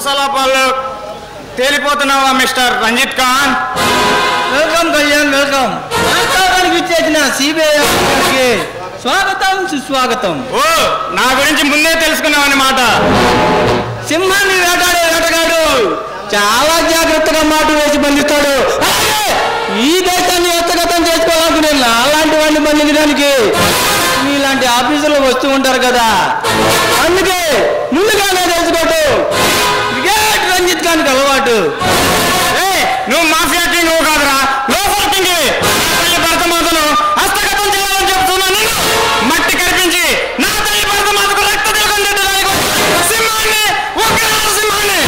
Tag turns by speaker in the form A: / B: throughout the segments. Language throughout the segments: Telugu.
A: సలపాలు తేలిపోతున్నావా mister Ranjith Khan
B: welcome Kalyan welcome రాష్ట్రానికి ఇచ్చేసిన సిబిఐ గారికి స్వాగతం సుస్వాగతం
A: ఓ నా గురించి ముందే తెలుసుకున్నావన్నమాట
B: సింహాన్ని వేటాడే వేటగాడు చాలా జాగ్రత్తగా మాట వేసి బంధిస్తాడు అలాగే ఈ దేశాన్ని హస్తగతం చేసుకోవాలనుకునే నాలాంటి వాడిని బంధించడానికి మీలాంటి ఆఫీసులు వస్తూ ఉంటారు కదా అందుకే ముందుగానే తెలుసుకోవటం క్రికెట్ రంజిత్ ఖాన్కి అలవాటు
A: ఏయ్, నువ్వు మాఫియా కింగ్ నువ్వు కాదురా లోఫర్ కింగ్ నా తల్లి భర్త మాతను హస్తగతం చేయాలని చెప్తున్నా నేను మట్టి కనిపించి నా తల్లి భర్త మాతకు రక్త తిలకం దిద్దడానికి సింహాన్ని ఉగ్ర సింహాన్ని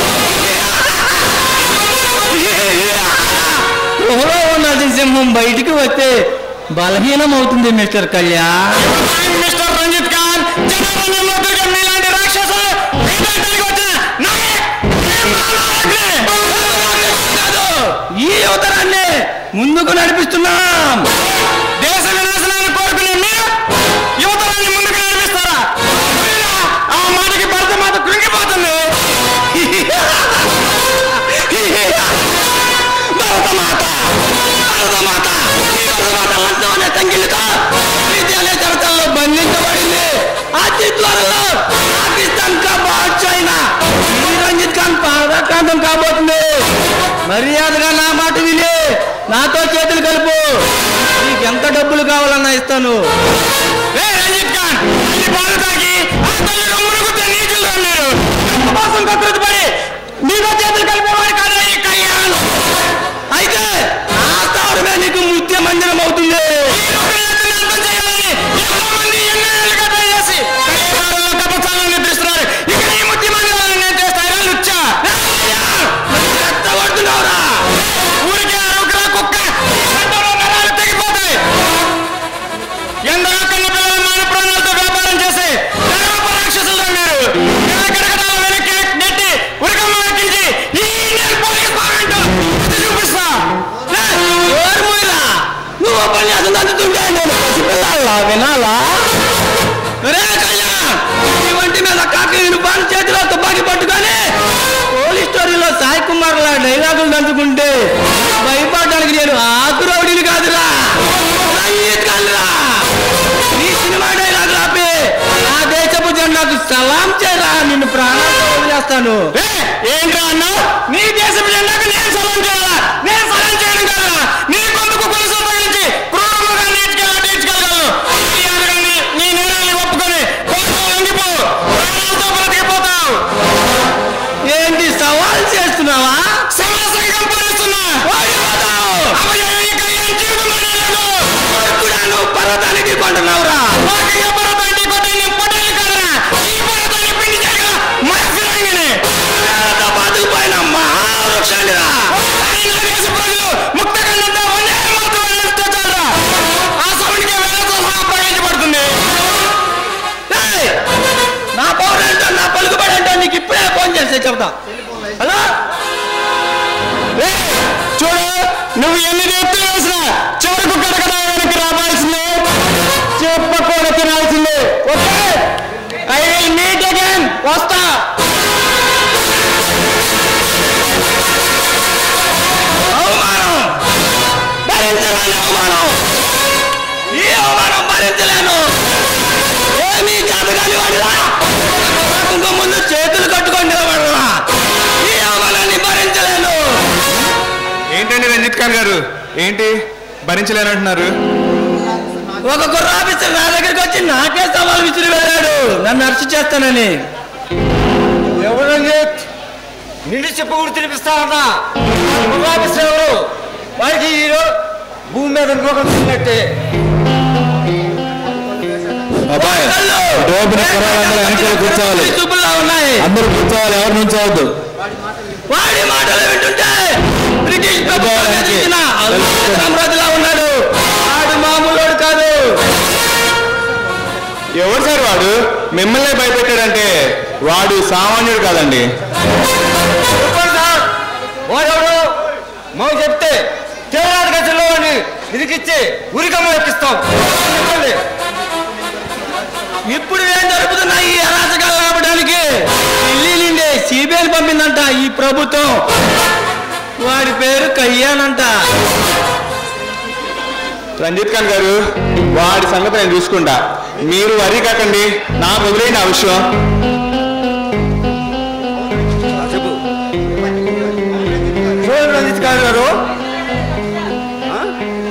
B: ఊహలో ఉన్నది సింహం బయటికి వస్తే బలహీనం అవుతుంది మిస్టర్ కళ్యాణ్
A: మిస్టర్ రంజిత్ ఖాన్ జనరంజంలో తిరిగే మీలాంటి రాక్షసులు వేటాడడానికి వచ్చిన నాయక్
B: ఈ యువతరాన్ని ముందుకు నడిపిస్తున్నాం
A: దేశ వినాశనాన్ని కోరుకునే మీరు యువతరాన్ని ముందుకు నడిపిస్తారా మీరా? ఆ మాటకి భర్త మాత కృంగిపోతుంది
B: భరతమాత భరతమాత ఈ భరతమాత లంచం అనే సంఖ్యలతో ప్రీతి అనే చరిత్రలో బంధించబడింది అతి త్వరలో పాకిస్తాన్ కా బాద్షా అయిన ఈ రంజిత్ ఖాన్ పాదాక్రాంతం కాబోతుంది మర్యాదగా నా మాట విని నాతో చేతులు కలుపు నీకు ఎంత డబ్బులు కావాలన్నా ఇస్తాను
A: ఏ రంజిత్ ఖాన్ తల్లి పాలు తాగి ఆ తల్లి రొమ్మును గుద్దే నీచులు అన్నారు డబ్బు కోసం కకృతి పడి మీతో చేతులు కలిపేవాడు కాదా ఈ కళ్యాణ్
B: అయితే ఆ తాడుగా నీకు ముత్య మందిరం అవుతుంది
A: ఈ రొమ్ములను అర్థం చేయాలని ఎంతో మంది ఎన్నో ఏళ్ళుగా ట్రై చేసి కళ్యాణాలలో తపస్సాలను నిద్రిస్తున్నారు ఇక ఈ ముత్తి మందిరాలను నేను చేస్తారా లుచ్చా
B: రెచ్చగొడుతున్నావురా
A: ఊరికే అరవకరా కుక్క గంటలో నరాలు తెగిపోతాయి ఎందరో కన్న పిల్లలు మాన ప్రాణాలతో వ్యాపారం చేసి నరరూప రాక్షసులు అన్నారు కడకటాల వెనక్కి నెట్టి ఉరకమ్మ ఎక్కించి ఈ నేను పోలీస్ పాయింట్ చూపిస్తా
B: ఓర్మూలా, నువ్వు ఉపన్యాసం అందుతుంటే నేను పసిపిల్లాలా వినాలా రే కళ్యాణ్ నీ వంటి మీద కాకి బాల్ చేతిలో తుపాకీ పట్టుకొని పోలీస్ స్టోరీలో సాయి కుమార్ లా డైలాగులు దంచుకుంటే భయపడడానికి నేను ఆకు రౌడీని కాదురా రంజిత్ ఖాన్రా. నీ సినిమా డైలాగులు ఆపి నా దేశపు జెండాకు సలాం చేయరా నిన్ను ప్రాణాలతో వదిలేస్తాను
A: ఏ, ఏంట్రా అన్నా నీ దేశం జెండాకు నేను సలాం చేయాలా నేను సలాం చేయడం కాదా నీ గొంతుకు కొలుసు తగిలించి క్రూరముగా నేర్చుకెళ్ళ నేర్చుకెళ్ళగలను ఈ అనగానే నీ నేరాన్ని ఒప్పుకొని కోర్టులో లొంగిపో ప్రాణాలతో బ్రతికిపోతావు
B: ఏంటి సవాల్ చేస్తున్నావా
A: సమరసంగం పూరిస్తున్నా అపజయం ఇక ఏం జీవితంలోనే లేదు.
B: కొడుకుడాను పర్వతానికి కొంటున్నావురా
A: వాకింగ పర్వతాన్ని కొట్టిన పొట్టేలు కాదురా. ఈ పర్వతాన్ని పిండి చేయగల మన ఫిరంగిని.
B: నేలతో బతుకుపోయిన మహావృక్షానిరా
A: కానీ నా దేశ ప్రజలు ముక్తఖండంతో వందే మాతరం అన్నట్టు చాలురా. ఆ సౌండ్కి వేలతో సహా అప్పగించబడుతుంది.
B: ఏయ్! నా పౌరేంటో నా పలుకుబడేంటో నీకు ఇప్పుడే ఫోన్ చేస్తే చెప్తా హలో
A: ఏయ్, చూడు నువ్వు ఎన్ని ఎత్తులు వేసినా చివరకు కడకడ వెనక్కి రావాల్సిందే చెప్పకూడదు తినాల్సిందే okay I will meet again వస్తా
B: అవమానం భరించలేని అవమానం ఈ అవమానం భరించలేను ఏమీ చేతగాని వాడిరా ఇంకో ముందు చేతులు కట్టుకొని నిలబడరా ఈ అవమానాన్ని భరించలేను
A: ఏంటండి రంజిత్ ఖాన్ గారు ఏంటి భరించలేనంటున్నారు
B: ఒక కుర్ర ఆఫీసర్ నా దగ్గరికి వచ్చి నాకే సవాల్ విసిరి వెళ్ళాడు నన్ను అరెస్ట్ చేస్తానని
C: ఎవరు రంజిత్ నిండి చెప్పు కూడా తినిపిస్తానన్నా ఆఫీసర్ ఎవరు వారికి హీరో భూమి మీద రోగం తిన్నట్టే
D: అబ్బాయి డోబిన కుర్రాళ్ళందరూ వెనకాల కూర్చోవాలి
B: చూపుల్లా ఉన్నాయి
D: అందరూ కూర్చోవాలి ఎవరు నుంచోవద్దు
B: వాడి మాటలు వింటుంటే బ్రిటిష్ ప్రభుత్వం
D: వెనక్కి.
B: ఎదిరించిన అల్లుడు సామ్రాజ్యులా ఉన్నాడు వాడు మామూలు కాదు
D: ఎవరు సార్ వాడు మిమ్మల్ని భయపెట్టాడంటే వాడు సామాన్యుడు కాదండి
C: చెప్పండి సార్ వాడెవడు మాకు చెప్తే తీవ్రవాద గదిలో ఇదికిచ్చి ఉరికమ్మ ఎక్కిస్తాం చెప్పండి
B: ఇప్పుడు ఏం జరుగుతున్నాయి ఈ అరాచకాలు ఆపడానికి ఢిల్లీ నుండి సిబిఐని పంపిందంట ఈ ప్రభుత్వం వాడి పేరు కయ్యానంట
D: రంజిత్ ఖాన్ గారు వాడి సంగతి నేను చూసుకుంటా మీరు వరి కాకండి నాకు వదిలేయండి ఆ విషయం
C: చూడండి రంజిత్ గారు గారు ఆ?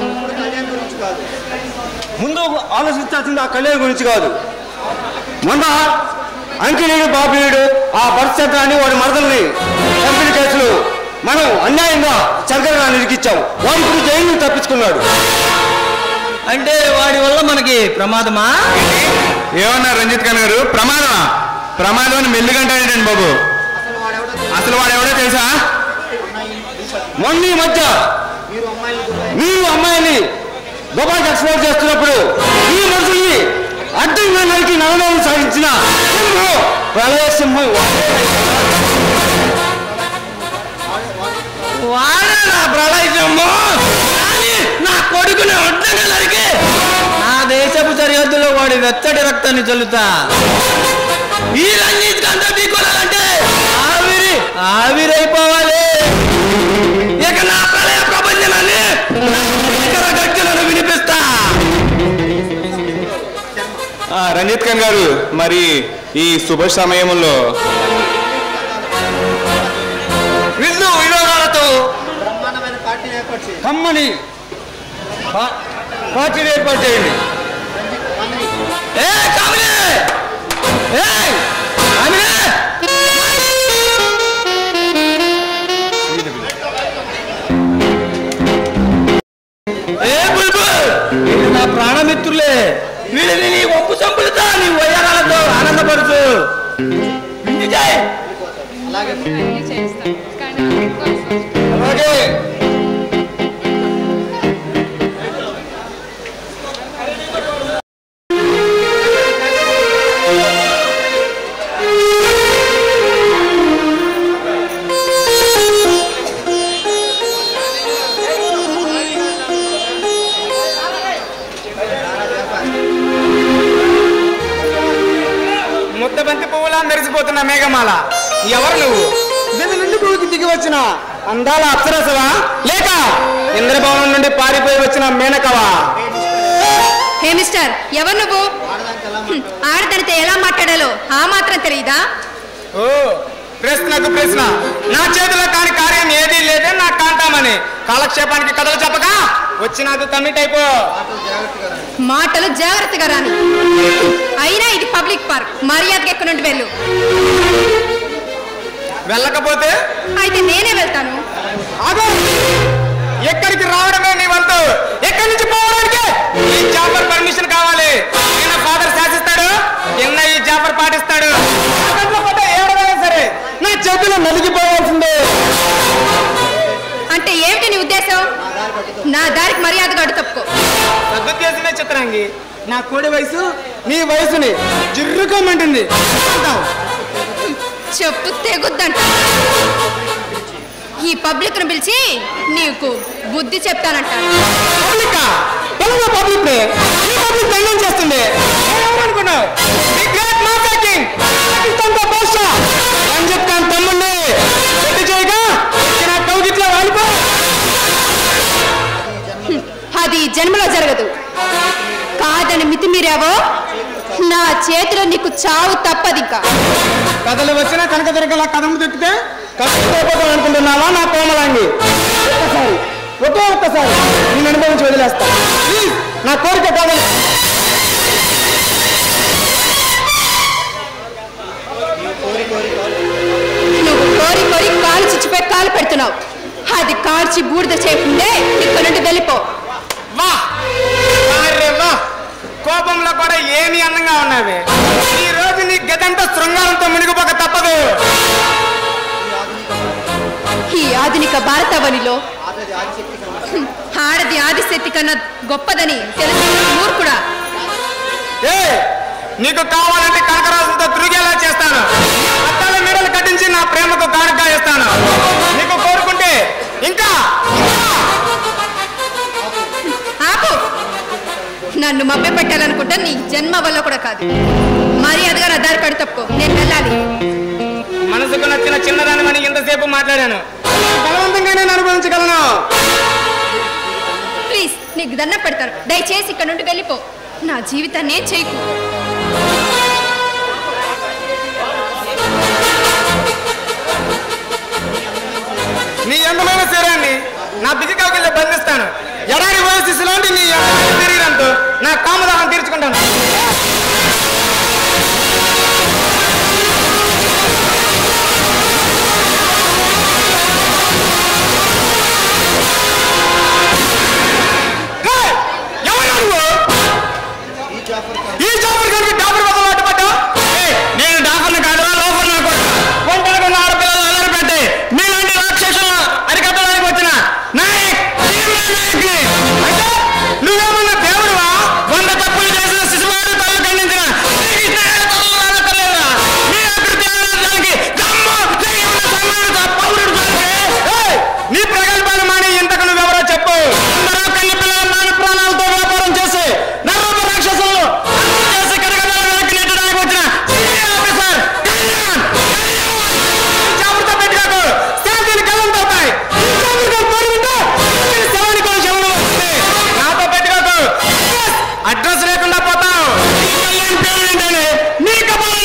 C: ముందు ఆలోచించాల్సింది ఆ కళ్యాణ్ గురించి కాదు మొన్న అంకినీడు బాబునీడు ఆ పరిస్థితులని వాడి మరదల్ని కంపెనీ కేసులు మనం అన్యాయంగా చంద్రగా నిరికిచ్చాం వాడి ఇప్పుడు జైలు తప్పించుకున్నాడు
B: అంటే వాడి వల్ల మనకి ప్రమాదమా
D: ఏమన్నారు రంజిత్ ఖాన్ గారు ప్రమాదమా ప్రమాదం అని మెల్లిగంటాడండి బాబు అసలు వాడు ఎవడో తెలుసా
C: మొన్న ఈ మధ్య మీరు అమ్మాయిని దుబాయ్కి ఎక్స్పోర్ట్ చేస్తున్నప్పుడు ఈ మనుషుల్ని అడ్డంగా నరికి నవలోని సాగించిన సింహం ప్రళయ సింహం
B: వాడే నా ప్రళయము కానీ నా కొడుకుని అడ్డంగా నరికి నా దేశపు సరిహద్దులో వాడి వెచ్చటి రక్తాన్ని చల్లుతా ఈ రంజిత్ కంటే బీకోవాలంటే ఆవిరి ఆవిరైపోవాలి ఇక నా ప్రళయ ప్రపంచనాన్ని నా భీకర గర్జనను వినిపిస్తా
D: ఆ, రంజిత్ ఖాన్ గారు మరి ఈ శుభ సమయంలో
C: విందు వినోదాలతో కమ్మని పా- పార్టీని ఏర్పాటు చేయండి
B: ఏ కామిని ఏ కామిని ఏ బుల్బుల్ వీళ్ళు నా ప్రాణమిత్రులే వీళ్ళని నీ ఒప్పు చంపులుతా నీ వయ్యాలతో ఆనందపడుతూ విందు చేయి
E: అన్నీ చేస్తాం కానీ అనుకోవాల్సి వస్తుంది.
C: అలాగే
A: ముద్దబంతి పువ్వులా మెరిసిపోతున్న మేఘమాల ఎవరు నువ్వు దివి నుండి భూమికి దిగి వచ్చిన అందాల అప్సరసవా లేక ఇంద్రభవనం నుండి పారిపోయి వచ్చిన మేనకవా
E: హే మిస్టర్ ఎవరు నువ్వు హ్మ్, ఆడదానితో ఎలా మాట్లాడాలో ఆ మాత్రం తెలియదా
A: ఓ ప్రశ్నకు ప్రశ్న నా చేతిలో కాని కార్యం ఏదీ లేదే నా కాంతామని కాలక్షేపానికి కథలు చెప్పగా వచ్చినాదు తమ్మిటైపో
E: మాటలు జాగ్రత్తగా రాని అయినా ఇది పబ్లిక్ పార్క్ మర్యాదగా ఎక్కడి నుండి వెళ్ళు
A: వెళ్ళకపోతే
E: అయితే నేనే వెళ్తాను
A: ఆగు ఎక్కడికి రావడమే నీ వంతు ఎక్కడి నుంచి పోవడానికి ఈ జాఫర్ పర్మిషన్ కావాలి ఈయన ఫాదర్ శాసిస్తాడు కింద ఈ జాఫర్ పాటిస్తాడు అతనిలో పడ్డ ఏడవైనా సరే నా చేతిలో నలిగిపోవాల్సిందే
E: అంటే ఏమిటి నీ ఉద్దేశం నా దారికి మర్యాదగా అడు తప్పుకో
A: సదుద్దేశమే చిత్రాంగి నా కోడి వయసు నీ వయసుని జిర్రుకోమంటుంది అంటావు.
E: చెప్పు తెగుద్దంట ఈ పబ్లిక్ ను పిలిచి నీకు బుద్ధి చెప్తానంట
A: పబ్లిక్ తెలుగు పబ్లిక్ ని ఈ పబ్లిక్ దండం చేస్తుంది ఏమనుకున్నావు ఈ గ్రేట్ మాస్టర్ కింగ్ పాకిస్తాన్తో బాద్షా రంజిత్ ఖాన్ తమ్ముడిని పెట్టి చేయగా ఇచ్చిన కౌగిట్లో వాలిపో
E: అది ఈ జన్మలో జరగదు కాదని మితిమీరావో నా చేతిలో నీకు చావు తప్పదు ఇంకా
A: కథలు వచ్చినా కనక దొరకలా కథము దొరికితే కష్టపోతాం అనుకుంటున్నావా నా కోమలాంగి ఒక్కసారి ఒకే ఒక్కసారి నేను అనుభవించి వదిలేస్తా ప్లీజ్ నా కోరిక కాదు
E: నువ్వు కోరి కోరి కాలు చిచ్చిపోయి కాలు పెడుతున్నావు అది కార్చి బూడిద చేయకుండే ఇక్కడ నుండి వెళ్ళిపో
A: వా వారే వా కోపంలో కూడా ఏమి అందంగా ఉన్నావి ఈ రోజు నీ గదంతా శృంగారంతో మునిగిపోక తప్పదు
E: ఈ ఆధునిక భారతావనిలో హ్మ్, ఆడది ఆదిశక్తి కన్నా గొప్పదని తెలిసిన మూర్ఖుడా
A: ఏ నీకు కావాలంటే కనకరాజులతో తిరిగేలా చేస్తాను అట్టాల మెడలు కట్టించి నా ప్రేమకు కానుక ఇస్తాను నీకు కోరుకుంటే ఇంకా ఇంకా
E: ఆపు నన్ను మభ్య పెట్టాలనుకుంటా నీ జన్మ వల్ల కూడా కాదు మర్యాదగా నా దారి కడు తప్పుకో నేను వెళ్ళాలి
A: మనసుకు నచ్చిన చిన్నదాని ఇంత ఎంతసేపు మాట్లాడాను బలవంతంగా నేను అనుభవించగలను
E: ప్లీజ్ నీకు దండ పెడతాను దయచేసి ఇక్కడ నుండి వెళ్ళిపో నా జీవితాన్ని ఏం చేయకు
A: నీ అందమైన శరీరాన్ని నా బిగి కాకిల్లో బంధిస్తాను ఎడారి వయసు లాంటి నీ అందమైన శరీరంతో నా కామదాహం తీర్చుకుంటాను హే! ఎవరు నువ్వు? ఈ జాఫర్ గారికి డాబర్ వదలు అడ్డుపడ్డా నేను డాఫర్ని కాదు లోఫర్ని కూడా ఒంటరిగా ఉన్న ఆడపిల్లలు అల్లరి పెట్టి మీలాంటి రాక్షసులను అరికట్టడానికి వచ్చిన నాయక్ భీమ్లా నాయక్ని. అంటే నువ్వేమన్నా దేవుడువా వంద తప్పులు చేసిన శిశువాడు తల్లి ఖండించిన శ్రీకృష్ణుడి తలలు రానక్కర్లేదా? నీ ఆకృతి ఆరాధనకి దమ్ము ధైర్యం ఉన్న సన్మానిత పౌరుడు దొరికే. ఏయ్! నీ ప్రగల్భాలు మాని ఇంతకు నువ్వెవరో చెప్పు అందరూ కన్ని పిల్లల మాన ప్రాణాలతో వ్యాపారం చేసి నర్రూప రాక్షసులు అల్లరి చేసి కరగదాల వెనక్కి నెట్టడానికి వచ్చిన సీనియర్ ఆఫీసర్ కళ్యాణ్ జాగ్రత్త పెట్టుకోకు శాంతిని కళ్ళంతో అవుతాయి జాగ్రత్త పడుకుంటే శవానికి కూడా శవం వస్తుంది నాతో పెట్టుకోకు అడ్రస్ లేకుండా పోతావు ఈ కళ్యాణ్ పేరు ఏంటని నీ కపాల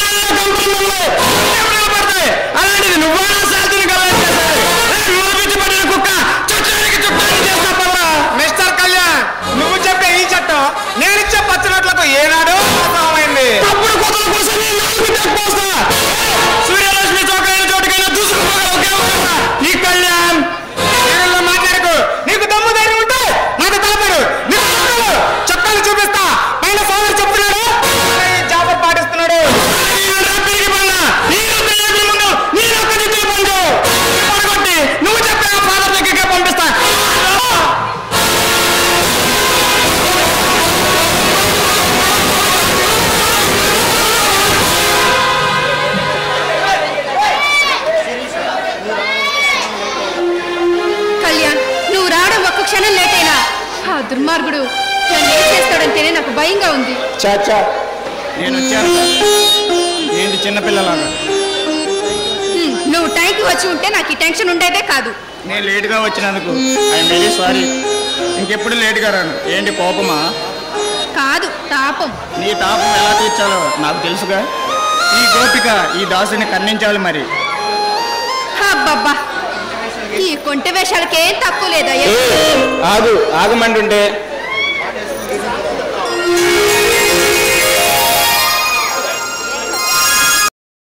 A: పడతాయి అలాంటిది నువ్వా శాంతిని కళ్యాణ్ చేశారు పిచ్చి పడిన కుక్క చట్టానికి చుట్టాన్ని చేసిన పనులు మిస్టర్ కళ్యాణ్ నువ్వు చెప్పే ఈ చట్టం నేను ఇచ్చే పచ్చనట్లకు ఏనాడు అర్థమైంది తప్పుడు కుక్కల కోసం నేను నాలుగు తెప్పోస్తా సూర్యలక్ష్మి చౌకైన చోటుకైనా దూసుకుపోగల ఒకే ఒక్క ఈ కళ్యాణ్ వీరుల్లో మాట్లాడకు నీకు దమ్ము ధైర్యం ఉంటే నాకు తలపడు నీకు చొక్కాలు చొక్కాలు చూపిస్తా పైన సోదరు చెప్తున్నాడు ఈ జాబర్ పాటిస్తున్నాడు నువ్వు చెప్పే ఆ ఫాదర్ దగ్గరికి పంపిస్తా
E: కళ్యాణ్ నువ్వు రావడం ఒక్క క్షణం లేట్ అయినా ఆ దుర్మార్గుడు నన్ను ఏం చేస్తాడంటేనే నాకు భయంగా ఉంది
A: చాచా నేను వచ్చాను ఏంటి చిన్నపిల్లలాగా
E: హ్మ్, నువ్వు టైంకి వచ్చి ఉంటే నాకు ఈ టెన్షన్ ఉండేదే కాదు
A: నేను లేటుగా వచ్చినందుకు ఐఎమ్ వెరీ సారీ ఇంకెప్పుడు లేటుగా రాను ఏంటి కోపమా
E: కాదు తాపం
A: నీ తాపం ఎలా తీర్చాలో నాకు తెలుసుగా ఈ గోపిక ఈ దాసుని ఖండించాలి మరి
E: అబ్బబ్బా ఈ కొంటె వేషాలకేం తక్కువ లేదా
D: ఆగు ఆగమంటుంటే